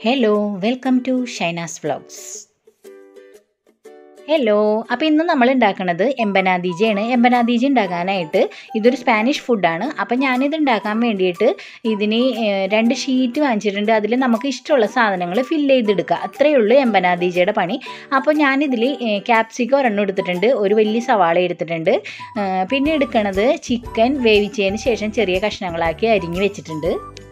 hello welcome to Shaina's vlogs hello അപ്പോൾ ഇന്ന് നമ്മൾ ഉണ്ടാക്കുന്നത് എമ്പനാദീജയാണ് എമ്പനാദീജ ഉണ്ടാക്കാനായിട്ട് ഇതൊരു സ്പാനിഷ് ഫുഡാണ് അപ്പോൾ ഞാനിത് ഉണ്ടാക്കാൻ വേണ്ടിയിട്ട് ഇതിന് ഏഹ്, രണ്ട് ഷീറ്റ് വാങ്ങിച്ചിട്ടുണ്ട് അതിൽ നമുക്ക് ഇഷ്ടമുള്ള സാധനങ്ങൾ ഫില്ല് ചെയ്തെടുക്കുക അത്രയേ ഉള്ളൂ എമ്പനാദീജയുടെ പണി അപ്പോൾ ഞാനിതിൽ ക്യാപ്സിക്കം ഒരെണ്ണം എടുത്തിട്ടുണ്ട് ഒരു വലിയ സവാള എടുത്തിട്ടുണ്ട് ഏഹ്, പിന്നെ എടുക്കണത് ചിക്കൻ വേവിച്ചതിന് ശേഷം ചെറിയ കഷ്ണങ്ങളാക്കി അരിഞ്ഞ് വെച്ചിട്ടുണ്ട്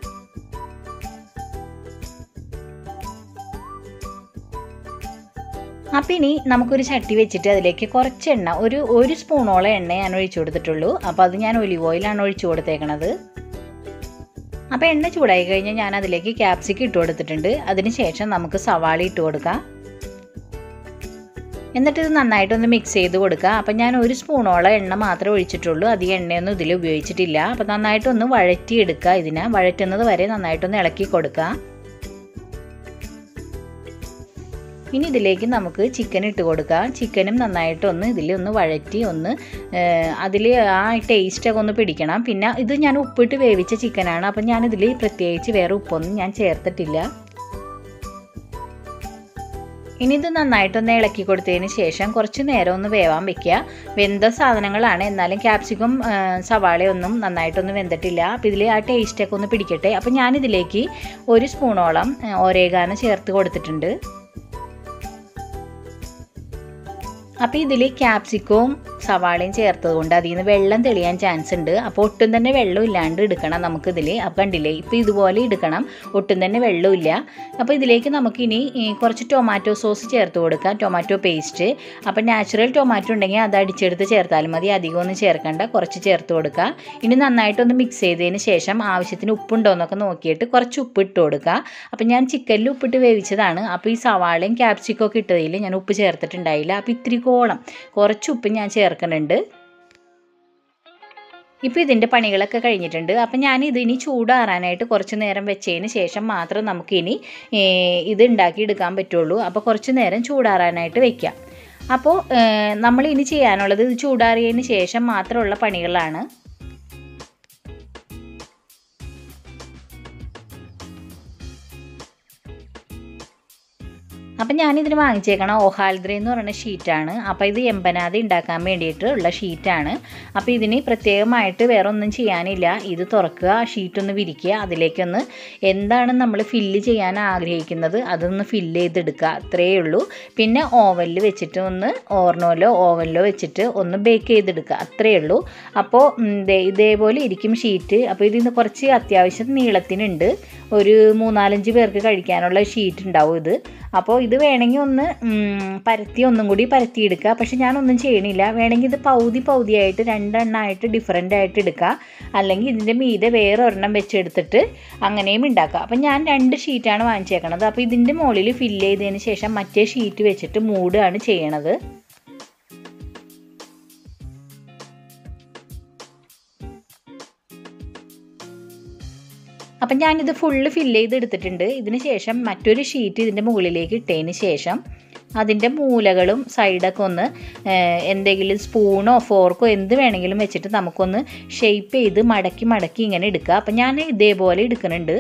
അപ്പം ഇനി നമുക്കൊരു ചട്ടി വെച്ചിട്ട് അതിലേക്ക് കുറച്ച് എണ്ണ ഒരു ഒരു സ്പൂണോളം എണ്ണ ഞാൻ ഒഴിച്ചു കൊടുത്തിട്ടുള്ളൂ അപ്പോൾ അത് ഞാൻ ഒലിവ് ഓയിലാണ് ഒഴിച്ചു കൊടുത്തേക്കണത് അപ്പോൾ എണ്ണ ചൂടായി കഴിഞ്ഞാൽ ഞാൻ അതിലേക്ക് ക്യാപ്സിക്കം ഇട്ട് കൊടുത്തിട്ടുണ്ട് അതിന് ശേഷം നമുക്ക് സവാള ഇട്ട് കൊടുക്കാം എന്നിട്ട് ഇത് നന്നായിട്ടൊന്ന് മിക്സ് ചെയ്ത് കൊടുക്കുക അപ്പം ഞാൻ ഒരു സ്പൂണോളം എണ്ണ മാത്രമേ ഒഴിച്ചിട്ടുള്ളൂ അധികം എണ്ണയൊന്നും ഇതിൽ ഉപയോഗിച്ചിട്ടില്ല അപ്പം നന്നായിട്ടൊന്ന് വഴറ്റിയെടുക്കുക ഇതിനെ വഴറ്റുന്നത് വരെ നന്നായിട്ടൊന്ന് ഇളക്കി കൊടുക്കുക ഇനി ഇതിലേക്ക് നമുക്ക് ചിക്കൻ ഇട്ട് കൊടുക്കാം ചിക്കനും നന്നായിട്ടൊന്ന് ഇതിലൊന്ന് വഴറ്റി ഒന്ന് അതിൽ ആ ടേസ്റ്റൊക്കെ ഒന്ന് പിടിക്കണം പിന്നെ ഇത് ഞാൻ ഉപ്പിട്ട് വേവിച്ച ചിക്കനാണ് അപ്പം ഞാനിതിൽ പ്രത്യേകിച്ച് വേറെ ഉപ്പൊന്നും ഞാൻ ചേർത്തിട്ടില്ല ഇനി ഇത് നന്നായിട്ടൊന്ന് ഇളക്കി കൊടുത്തതിന് ശേഷം കുറച്ച് നേരം ഒന്ന് വേവാൻ വെക്കുക വെന്ത സാധനങ്ങളാണ് എന്നാലും ക്യാപ്സിക്കം സവാളയൊന്നും നന്നായിട്ടൊന്നും വെന്തിട്ടില്ല അപ്പോൾ ഇതിൽ ആ ടേസ്റ്റൊക്കെ ഒന്ന് പിടിക്കട്ടെ അപ്പോൾ ഞാനിതിലേക്ക് ഒരു സ്പൂണോളം ഒരേകാനം ചേർത്ത് കൊടുത്തിട്ടുണ്ട് അപ്പോൾ ഇതിൽ ക്യാപ്സിക്കവും സവാളയും ചേർത്തത് കൊണ്ട് അതിൽ നിന്ന് വെള്ളം തെളിയാൻ ചാൻസ് ഉണ്ട് അപ്പോൾ ഒട്ടും തന്നെ വെള്ളം ഇല്ലാണ്ട് എടുക്കണം നമുക്കിതിൽ അപ്പോൾ കണ്ടില്ലേ ഇപ്പോൾ ഇതുപോലെ എടുക്കണം ഒട്ടും തന്നെ വെള്ളമില്ല അപ്പോൾ ഇതിലേക്ക് നമുക്കിനി ഈ കുറച്ച് ടൊമാറ്റോ സോസ് ചേർത്ത് കൊടുക്കാം ടൊമാറ്റോ പേസ്റ്റ് അപ്പോൾ നാച്ചുറൽ ടൊമാറ്റോ ഉണ്ടെങ്കിൽ അത് അടിച്ചെടുത്ത് ചേർത്താലും മതി അധികം ഒന്നും ചേർക്കണ്ട കുറച്ച് ചേർത്ത് കൊടുക്കുക ഇനി നന്നായിട്ടൊന്ന് മിക്സ് ചെയ്തതിന് ശേഷം ആവശ്യത്തിന് ഉപ്പുണ്ടോ എന്നൊക്കെ നോക്കിയിട്ട് കുറച്ച് ഉപ്പ് ഇട്ട് കൊടുക്കുക അപ്പോൾ ഞാൻ ചിക്കനിൽ ഉപ്പിട്ട് വേവിച്ചതാണ് അപ്പോൾ ഈ സവാളയും ക്യാപ്സിക്കും ഒക്കെ ഇട്ടതിൽ ഞാൻ ഉപ്പ് ചേർത്തിട്ടുണ്ടായില്ല അപ്പോൾ ഇത്തിരി കോളം കുറച്ച് ഉപ്പ് ഞാൻ ചേർക്കുന്നുണ്ട് ഇപ്പോൾ ഇതിൻ്റെ പണികളൊക്കെ കഴിഞ്ഞിട്ടുണ്ട് അപ്പം ഞാൻ ഇതിനി ചൂടാറാനായിട്ട് കുറച്ച് നേരം വെച്ചതിന് ശേഷം മാത്രം നമുക്കിനി ഇത് ഉണ്ടാക്കിയെടുക്കാൻ പറ്റുള്ളൂ അപ്പോൾ കുറച്ച് നേരം ചൂടാറാനായിട്ട് വെക്കാം അപ്പോൾ നമ്മൾ ഇനി ചെയ്യാനുള്ളത് ഇത് ചൂടാറിയതിന് ശേഷം മാത്രമുള്ള പണികളാണ് അപ്പം ഞാനിതിന് വാങ്ങിച്ചേക്കണ ഓഹാൽദ്ര എന്ന് പറയുന്ന ഷീറ്റാണ് അപ്പോൾ ഇത് എമ്പനാതി ഉണ്ടാക്കാൻ വേണ്ടിയിട്ട് ഉള്ള ഷീറ്റാണ് അപ്പോൾ ഇതിന് പ്രത്യേകമായിട്ട് വേറെ ഒന്നും ചെയ്യാനില്ല ഇത് തുറക്കുക ആ ഷീറ്റൊന്ന് വിരിക്കുക അതിലേക്കൊന്ന് എന്താണ് നമ്മൾ ഫില്ല് ചെയ്യാൻ ആഗ്രഹിക്കുന്നത് അതൊന്ന് ഫില്ല് ചെയ്തെടുക്കുക അത്രയേ ഉള്ളൂ പിന്നെ ഓവനിൽ വെച്ചിട്ട് ഒന്ന് ഓർണോലോ ഓവനിലോ വെച്ചിട്ട് ഒന്ന് ബേക്ക് ചെയ്തെടുക്കുക അത്രയേ ഉള്ളൂ അപ്പോൾ ഇതേപോലെ ഇരിക്കും ഷീറ്റ് അപ്പോൾ ഇതിന് കുറച്ച് അത്യാവശ്യം നീളത്തിനുണ്ട് ഒരു മൂന്നാലഞ്ച് പേർക്ക് കഴിക്കാനുള്ള ഷീറ്റ് ഉണ്ടാവും ഇത് അപ്പോൾ ഇത് വേണമെങ്കിൽ ഒന്ന് പരത്തി ഒന്നും കൂടി പരത്തിയെടുക്കുക പക്ഷെ ഞാനൊന്നും ചെയ്യണില്ല വേണമെങ്കിൽ ഇത് പൗതി പൗതിയായിട്ട് രണ്ടെണ്ണമായിട്ട് ഡിഫറെൻ്റ് ആയിട്ട് എടുക്കുക അല്ലെങ്കിൽ ഇതിൻ്റെ മീതെ വേറെ ഒരെണ്ണം വെച്ചെടുത്തിട്ട് അങ്ങനെയും ഉണ്ടാക്കുക അപ്പം ഞാൻ രണ്ട് ഷീറ്റാണ് വാങ്ങിച്ചേക്കണത് അപ്പോൾ ഇതിൻ്റെ മുകളിൽ ഫില്ല് ചെയ്തതിന് ശേഷം മറ്റേ ഷീറ്റ് വെച്ചിട്ട് മൂടുകയാണ് ചെയ്യണത് അപ്പം ഞാനിത് ഫുള്ള് ഫില്ല് ചെയ്ത് എടുത്തിട്ടുണ്ട് ഇതിന് ശേഷം മറ്റൊരു ഷീറ്റ് ഇതിൻ്റെ മുകളിലേക്ക് ഇട്ടതിന് ശേഷം അതിൻ്റെ മൂലകളും സൈഡൊക്കെ ഒന്ന് എന്തെങ്കിലും സ്പൂണോ ഫോർക്കോ എന്ത് വേണമെങ്കിലും വെച്ചിട്ട് നമുക്കൊന്ന് ഷേപ്പ് ചെയ്ത് മടക്കി മടക്കി ഇങ്ങനെ എടുക്കുക അപ്പം ഞാൻ ഇതേപോലെ എടുക്കുന്നുണ്ട്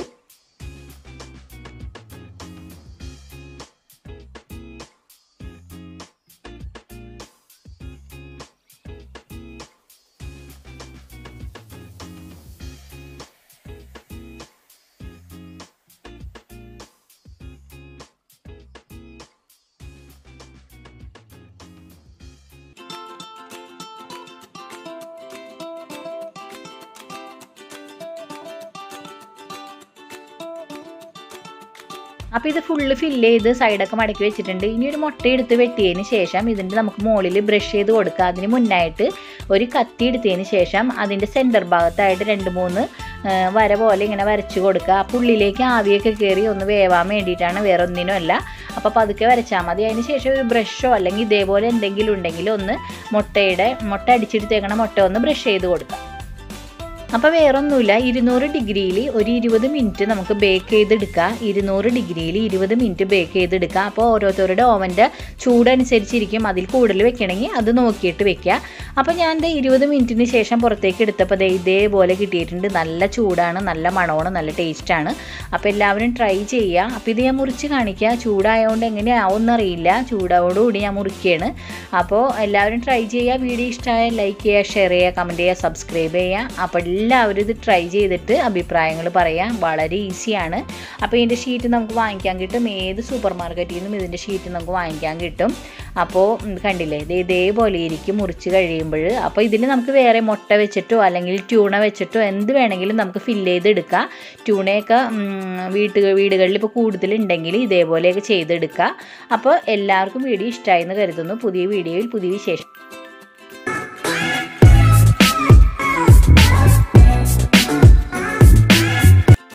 അപ്പോൾ ഇത് ഫുള്ള് ഫില്ല് ചെയ്ത് സൈഡൊക്കെ മടക്കി വെച്ചിട്ടുണ്ട് ഇനി ഒരു മുട്ട എടുത്ത് വെട്ടിയതിന് ശേഷം ഇതിൻ്റെ നമുക്ക് മുകളിൽ ബ്രഷ് ചെയ്ത് കൊടുക്കുക അതിന് മുന്നായിട്ട് ഒരു കത്തി എടുത്തതിന് ശേഷം അതിൻ്റെ സെൻറ്റർ ഭാഗത്തായിട്ട് രണ്ട് മൂന്ന് വര പോലെ ഇങ്ങനെ വരച്ച് കൊടുക്കുക അപ്പോൾ ഉള്ളിലേക്ക് ആവിയൊക്കെ കയറി ഒന്ന് വേവാൻ വേണ്ടിയിട്ടാണ് വേറെ ഒന്നിനും അല്ല അപ്പോൾ പതുക്കെ വരച്ചാൽ മതി അതിന് ശേഷം ഒരു ബ്രഷോ അല്ലെങ്കിൽ ഇതേപോലെ എന്തെങ്കിലും ഉണ്ടെങ്കിൽ ഒന്ന് മുട്ടയുടെ മുട്ട അടിച്ചെടുത്തേക്കണ മുട്ട ഒന്ന് ബ്രഷ് ചെയ്ത് കൊടുക്കുക അപ്പോൾ വേറൊന്നുമില്ല ഇരുന്നൂറ് ഡിഗ്രിയിൽ ഒരു ഇരുപത് മിനിറ്റ് നമുക്ക് ബേക്ക് ചെയ്തെടുക്കുക ഇരുന്നൂറ് ഡിഗ്രിയിൽ ഇരുപത് മിനിറ്റ് ബേക്ക് ചെയ്തെടുക്കുക അപ്പോൾ ഓരോരുത്തരുടെ ഓവൻ്റെ ചൂടനുസരിച്ചിരിക്കും അതിൽ കൂടുതൽ വെക്കണമെങ്കിൽ അത് നോക്കിയിട്ട് വെക്കുക അപ്പോൾ ഞാൻ ദേ ഇരുപത് മിനിറ്റിന് ശേഷം പുറത്തേക്ക് എടുത്തപ്പോൾ ദേ ഇതേപോലെ കിട്ടിയിട്ടുണ്ട് നല്ല ചൂടാണ് നല്ല മണമാണ് നല്ല ടേസ്റ്റാണ് അപ്പോൾ എല്ലാവരും ട്രൈ ചെയ്യുക അപ്പോൾ ഇത് ഞാൻ മുറിച്ച് കാണിക്കുക ചൂടായതുകൊണ്ട് എങ്ങനെയാവും അറിയില്ല ചൂടോടുകൂടി ഞാൻ മുറിക്കുകയാണ് അപ്പോൾ എല്ലാവരും ട്രൈ ചെയ്യുക വീഡിയോ ഇഷ്ടമായ ലൈക്ക് ചെയ്യുക ഷെയർ ചെയ്യുക കമൻറ്റ് ചെയ്യുക സബ്സ്ക്രൈബ് ചെയ്യുക അപ്പോൾ എല്ലാവരും ഇത് ട്രൈ ചെയ്തിട്ട് അഭിപ്രായങ്ങൾ പറയാം വളരെ ഈസിയാണ് അപ്പോൾ ഇതിൻ്റെ ഷീറ്റ് നമുക്ക് വാങ്ങിക്കാൻ കിട്ടും ഏത് സൂപ്പർ മാർക്കറ്റിൽ നിന്നും ഇതിൻ്റെ ഷീറ്റ് നമുക്ക് വാങ്ങിക്കാൻ കിട്ടും അപ്പോൾ ഉം, കണ്ടില്ലേ ഇത് ഇതേപോലെ ഇരിക്കും മുറിച്ച് കഴിയുമ്പോൾ അപ്പോൾ ഇതിൽ നമുക്ക് വേറെ മുട്ട വെച്ചിട്ടോ അല്ലെങ്കിൽ ട്യൂണ വെച്ചിട്ടോ എന്ത് വേണമെങ്കിലും നമുക്ക് ഫില്ല് ചെയ്തെടുക്കാം ട്യൂണയൊക്കെ വീട്ടുകൾ വീടുകളിൽ ഇപ്പോൾ കൂടുതലുണ്ടെങ്കിൽ ഇതേപോലെയൊക്കെ ചെയ്തെടുക്കുക അപ്പോൾ എല്ലാവർക്കും വീഡിയോ ഇഷ്ടമായി എന്ന് കരുതുന്നു പുതിയ വീഡിയോയിൽ പുതിയ വിശേഷം